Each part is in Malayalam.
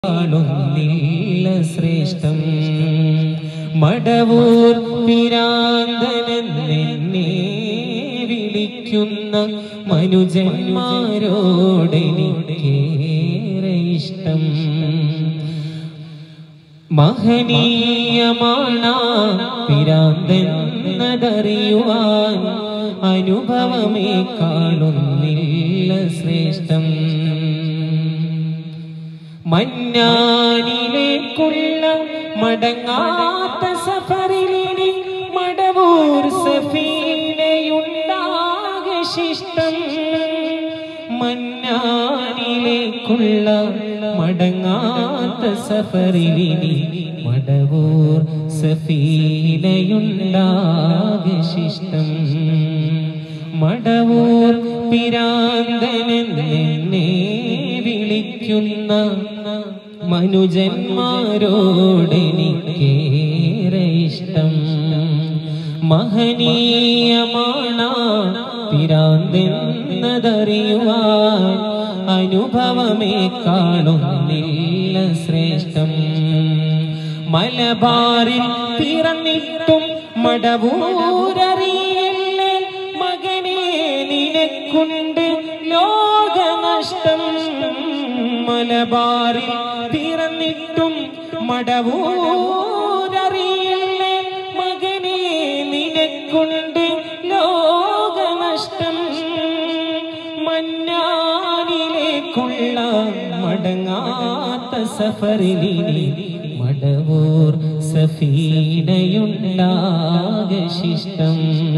കാണുന്നില്ല ശ്രേഷ്ഠം മടവൂർ പിരാന്തനെന്നെ വിളിക്കുന്ന മനുജന്മാരോടെനിക്കേറെ ഇഷ്ടം മഹനീയമാണ് പിരാന്തെന്നതറിയുവാൻ അനുഭവമേ കാണുന്നില്ല ശ്രേഷ്ഠം മന്നാനിലേക്കുള്ള മടങ്ങാത്ത സഫറിലിനി മടവൂർ സഫീനയുണ്ടാകെ ശിഷ്ടം മന്നാനിലേക്കുള്ള മടങ്ങാത്ത സഫറിലിനി മടവൂർ സഫീനയുണ്ടാകെ ശിഷ്ടം മടവൂർ പിരാന്തനെന്നെ വിളിക്കുന്ന മനുജന്മാരോടെനിക്കേറെ ഇഷ്ടം മഹനീയമാണ് പിരാന്തെന്നതറിയുവാൻ അനുഭവമേ കാണുന്നില്ല ശ്രേഷ്ഠം മലബാറിൽ പിറന്നിട്ടും മടവൂരറിയില്ലേ മകനെ നിനക്കുണ്ട് ലോകനഷ്ടം മലബാറിൽ പിറന്നിട്ടും മടവൂരറിയില്ലേ മകനെ നിനക്കുണ്ട് ലോകനഷ്ടം മന്നാനിലേക്കുള്ള മടങ്ങാത്ത സഫറിലിനി മടവൂർ സഫീനയുണ്ടാകെ ശിഷ്ടം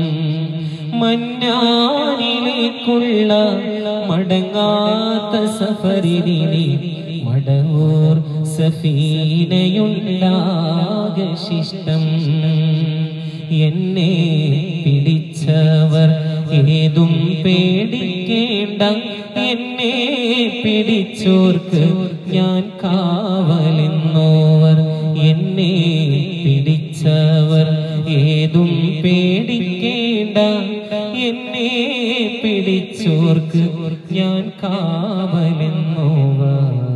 മന്നാനിലേക്കുള്ള മടങ്ങാത്ത സഫറിലിനി മടവൂർ സഫീനയുണ്ടാകെ ശിഷ്ടം എന്നെ പിടിച്ചവർ ഏതും പേടിക്കേണ്ട എന്നെ പിടിച്ചോർക്ക് ഞാൻ കാവലെന്നോവർ എന്നെ പിടിച്ചവർ ഏതും പേടിക്കേണ്ട എന്നെ പിടിച്ചോർക്ക് ഞാൻ കാവലെന്നോവർ